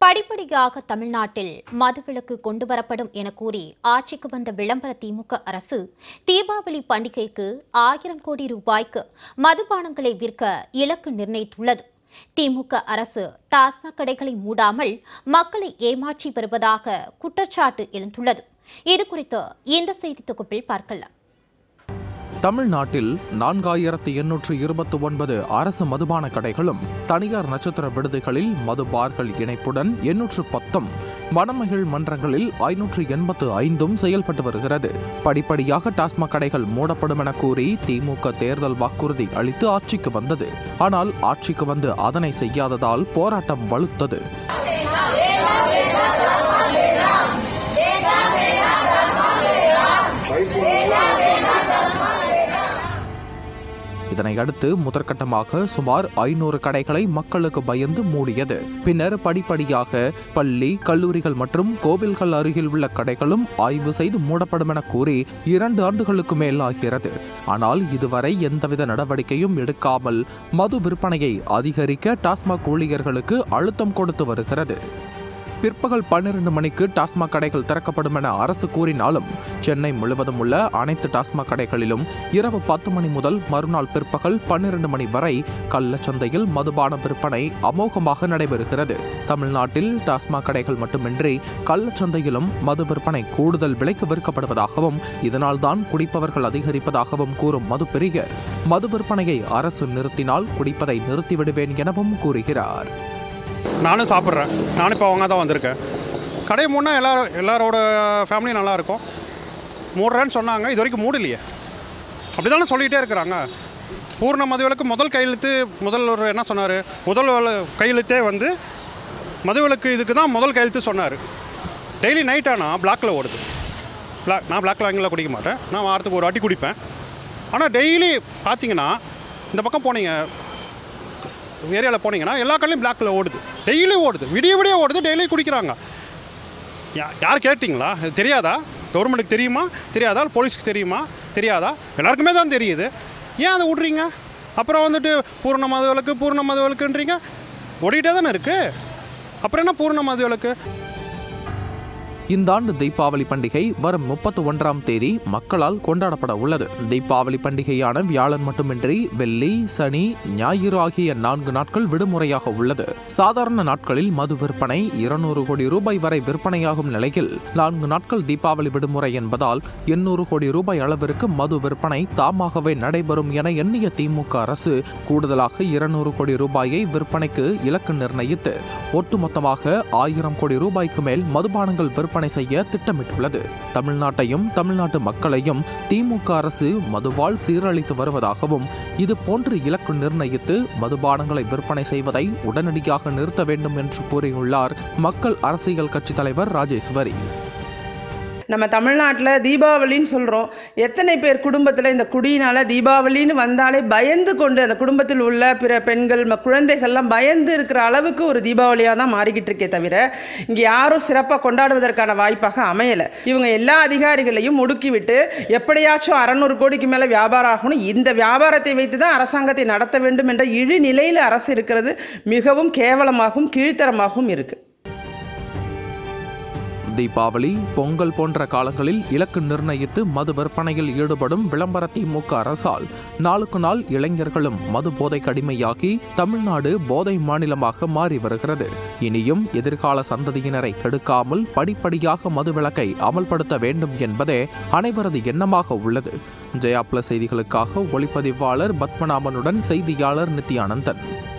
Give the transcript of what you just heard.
படிப்படியாக தமிழ்நாட்டில் மதுவிலக்கு கொண்டுவரப்படும் என கூறி ஆட்சிக்கு வந்த விளம்பர திமுக அரசு தீபாவளி பண்டிகைக்கு ஆயிரம் கோடி ரூபாய்க்கு மதுபானங்களை விற்க இலக்கு நிர்ணயித்துள்ளது திமுக அரசு டாஸ்மாக் கடைகளை மூடாமல் மக்களை ஏமாற்றி வருவதாக குற்றச்சாட்டு எழுந்துள்ளது இது குறித்து இந்த செய்தி தொகுப்பில் பார்க்கலாம் தமிழ்நாட்டில் நான்காயிரத்து எண்ணூற்று இருபத்தி ஒன்பது அரசு மதுபான கடைகளும் தனியார் நட்சத்திர விடுதிகளில் மது பார்கள் இணைப்புடன் எண்ணூற்று பத்தும் மணமகிழ் மன்றங்களில் ஐநூற்று எண்பத்து ஐந்தும் செயல்பட்டு வருகிறது படிப்படியாக டாஸ்மாக் கடைகள் மூடப்படும் என கூறி திமுக தேர்தல் வாக்குறுதி அளித்து ஆட்சிக்கு வந்தது ஆனால் ஆட்சிக்கு வந்து அதனை செய்யாததால் போராட்டம் வலுத்தது இதனை அடுத்து முதற்கட்டமாக சுமார் ஐநூறு கடைகளை மக்களுக்கு பயந்து மூடியது பின்னர் படிப்படியாக பள்ளி கல்லூரிகள் மற்றும் கோவில்கள் அருகில் உள்ள கடைகளும் ஆய்வு செய்து மூடப்படும் என கூறி இரண்டு ஆண்டுகளுக்கு மேல் ஆகிறது ஆனால் இதுவரை எந்தவித நடவடிக்கையும் எடுக்காமல் மது விற்பனையை அதிகரிக்க டாஸ்மாக் ஊழியர்களுக்கு அழுத்தம் கொடுத்து வருகிறது பிற்பகல் பன்னிரண்டு மணிக்கு டாஸ்மாக் கடைகள் திறக்கப்படும் என அரசு கூறினாலும் சென்னை முழுவதும் உள்ள அனைத்து டாஸ்மாக் கடைகளிலும் இரவு பத்து மணி முதல் மறுநாள் பிற்பகல் பன்னிரண்டு மணி வரை கள்ளச்சந்தையில் மதுபான விற்பனை அமோகமாக நடைபெறுகிறது தமிழ்நாட்டில் டாஸ்மாக் கடைகள் மட்டுமின்றி கள்ளச்சந்தையிலும் மது விற்பனை கூடுதல் விலைக்கு விற்கப்படுவதாகவும் இதனால்தான் குடிப்பவர்கள் அதிகரிப்பதாகவும் கூறும் மது பிரியர் மது விற்பனையை அரசு நிறுத்தினால் குடிப்பதை நிறுத்திவிடுவேன் எனவும் கூறுகிறார் நானும் சாப்பிட்றேன் நானும் இப்போ அவங்க தான் வந்திருக்கேன் கடையை மூடினா எல்லாரும் எல்லாரோட ஃபேமிலியும் நல்லாயிருக்கும் மூடுறேன்னு சொன்னாங்க இது வரைக்கும் மூடலையே அப்படி தானே சொல்லிகிட்டே இருக்கிறாங்க பூர்ண மதுவிலக்கு முதல் கையெழுத்து முதல் ஒரு என்ன சொன்னார் முதல் வேலை- கையெழுத்தே வந்து மதுவிலக்கு இதுக்கு தான் முதல் கையெழுத்து சொன்னார் டெய்லி நைட் ஆனால் பிளாக்கில் ஓடுது பிளாக் நான் பிளாக்கில் வாங்கிலாம் குடிக்க மாட்டேன் நான் வாரத்துக்கு ஒரு வாட்டி குடிப்பேன் ஆனால் டெய்லி பார்த்தீங்கன்னா இந்த பக்கம் போனீங்க ஏரியாவில் போனீங்கன்னா எல்லா கடையிலும் பிளாக்கில் ஓடுது டெய்லி ஓடுது விடிய விடிய ஓடுது டெய்லி குடிக்கிறாங்க யா யார் கேட்டிங்களா இது தெரியாதா கவர்மெண்ட்டுக்கு தெரியுமா தெரியாதா போலீஸ்க்கு தெரியுமா தெரியாதா எல்லாருக்குமே தான் தெரியுது ஏன் அதை விட்றீங்க அப்புறம் வந்துட்டு பூர்ண மது விளக்கு பூர்ண மது விளக்குன்றீங்க ஓடிட்டே தானே இருக்குது அப்புறம் என்ன பூர்ண மது விளக்கு இந்த ஆண்டு தீபாவளி பண்டிகை வரும் முப்பத்தி ஒன்றாம் தேதி மக்களால் கொண்டாடப்பட உள்ளது தீபாவளி பண்டிகையான வியாழன் மட்டுமின்றி வெள்ளி சனி ஞாயிறு ஆகிய நான்கு நாட்கள் விடுமுறையாக உள்ளது சாதாரண நாட்களில் மது விற்பனை இருநூறு கோடி ரூபாய் வரை விற்பனையாகும் நிலையில் நான்கு நாட்கள் தீபாவளி விடுமுறை என்பதால் எண்ணூறு கோடி ரூபாய் அளவிற்கு மது விற்பனை தாமாகவே நடைபெறும் என எண்ணிய திமுக அரசு கூடுதலாக இருநூறு கோடி ரூபாயை விற்பனைக்கு இலக்கு நிர்ணயித்து ஒட்டுமொத்தமாக ஆயிரம் கோடி ரூபாய்க்கு மேல் மதுபானங்கள் விற்பனை செய்ய திட்டமிட்டுள்ளது தமிழ்நாட்டையும் தமிழ்நாட்டு மக்களையும் திமுக அரசு மதுவால் சீரழித்து வருவதாகவும் இது போன்று இலக்கு நிர்ணயித்து மதுபானங்களை விற்பனை செய்வதை உடனடியாக நிறுத்த வேண்டும் என்று கூறியுள்ளார் மக்கள் அரசியல் கட்சித் தலைவர் ராஜேஸ்வரி நம்ம தமிழ்நாட்டில் தீபாவளின்னு சொல்கிறோம் எத்தனை பேர் குடும்பத்தில் இந்த குடியினால் தீபாவளின்னு வந்தாலே பயந்து கொண்டு அந்த குடும்பத்தில் உள்ள பிற பெண்கள் ம- குழந்தைகள்லாம் பயந்து இருக்கிற அளவுக்கு ஒரு தீபாவளியாக தான் மாறிக்கிட்டு இருக்கே தவிர இங்கே யாரும் சிறப்பாக கொண்டாடுவதற்கான வாய்ப்பாக அமையலை இவங்க எல்லா அதிகாரிகளையும் முடுக்கிவிட்டு எப்படியாச்சும் அறநூறு கோடிக்கு மேலே வியாபாரம் ஆகணும் இந்த வியாபாரத்தை வைத்து தான் அரசாங்கத்தை நடத்த வேண்டும் என்ற இழி நிலையில் அரசு இருக்கிறது மிகவும் கேவலமாகவும் கீழ்த்தரமாகவும் இருக்குது தீபாவளி பொங்கல் போன்ற காலங்களில் இலக்கு நிர்ணயித்து மது விற்பனையில் ஈடுபடும் விளம்பர திமுக அரசால் நாளுக்கு நாள் இளைஞர்களும் மது போதைக்கு அடிமையாகி தமிழ்நாடு போதை மாநிலமாக மாறி வருகிறது இனியும் எதிர்கால சந்ததியினரை கெடுக்காமல் படிப்படியாக மது விலக்கை அமல்படுத்த வேண்டும் என்பதே அனைவரது எண்ணமாக உள்ளது ஜெயா பிளஸ் செய்திகளுக்காக ஒளிப்பதிவாளர் பத்மநாபனுடன் செய்தியாளர் நித்யானந்தன்